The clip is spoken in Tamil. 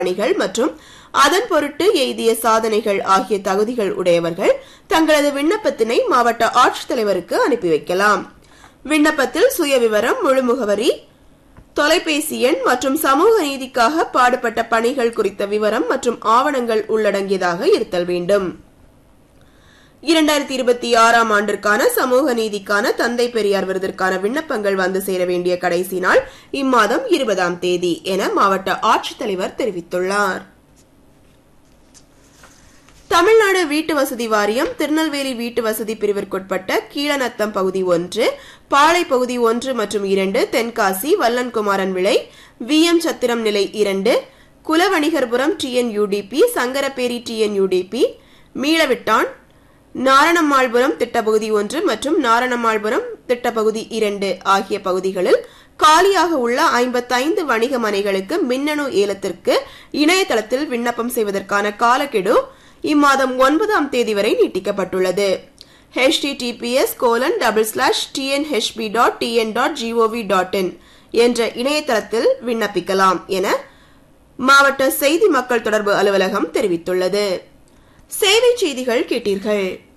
பணிகள் மற்றும் அதன் பொருட்டு எய்திய சாதனைகள் ஆகிய தகுதிகள் உடையவர்கள் தங்களது விண்ணப்பத்தினை மாவட்ட ஆட்சித்தலைவருக்கு அனுப்பி வைக்கலாம் விண்ணப்பத்தில் சுயவிவரம் முழு முகவரி தொலைபேசி எண் மற்றும் சமூக நீதிக்காக பாடுபட்ட பணிகள் குறித்த விவரம் மற்றும் ஆவணங்கள் உள்ளடங்கியதாக இருத்தல் வேண்டும் இரண்டாயிரத்தி இருபத்தி ஆறாம் ஆண்டிற்கான சமூக நீதிக்கான தந்தை பெரியார் விருதிற்கான விண்ணப்பங்கள் வந்து சேர வேண்டிய கடைசி நாள் இம்மாதம் இருபதாம் தேதி என மாவட்ட ஆட்சித்தலைவர் தெரிவித்துள்ளார் தமிழ்நாடு வீட்டு வசதி வாரியம் திருநெல்வேலி வீட்டு வசதி பிரிவிற்குட்பட்ட கீழநத்தம் பகுதி ஒன்று பாளை பகுதி ஒன்று மற்றும் இரண்டு தென்காசி வல்லன்குமாரன் விளை வி எம் சத்திரம் நிலை இரண்டு குலவணிகர்புரம் டிஎன்யூடிபி சங்கரப்பேரி டிஎன்யூடிபி மீளவிட்டான் நாரணம்மாள்புரம் திட்டப்பகுதி ஒன்று மற்றும் நாரணம்மாள்புரம் திட்டப்பகுதி இரண்டு ஆகிய பகுதிகளில் காலியாக உள்ள ஐம்பத்தைந்து வணிக மனைகளுக்கு மின்னணு ஏலத்திற்கு இணையதளத்தில் விண்ணப்பம் செய்வதற்கான காலக்கெடு இம்மாதம் ஒன்பதாம் தேதி வரை நீட்டிக்கப்பட்டுள்ளது https colon double slash TNHB dot TN dot gov dot in என்ற இணையதளத்தில் விண்ணப்பிக்கலாம் என மாவட்ட செய்தி மக்கள் தொடர்பு அலுவலகம் தெரிவித்துள்ளது சேவை செய்திகள் கேட்டீர்கள்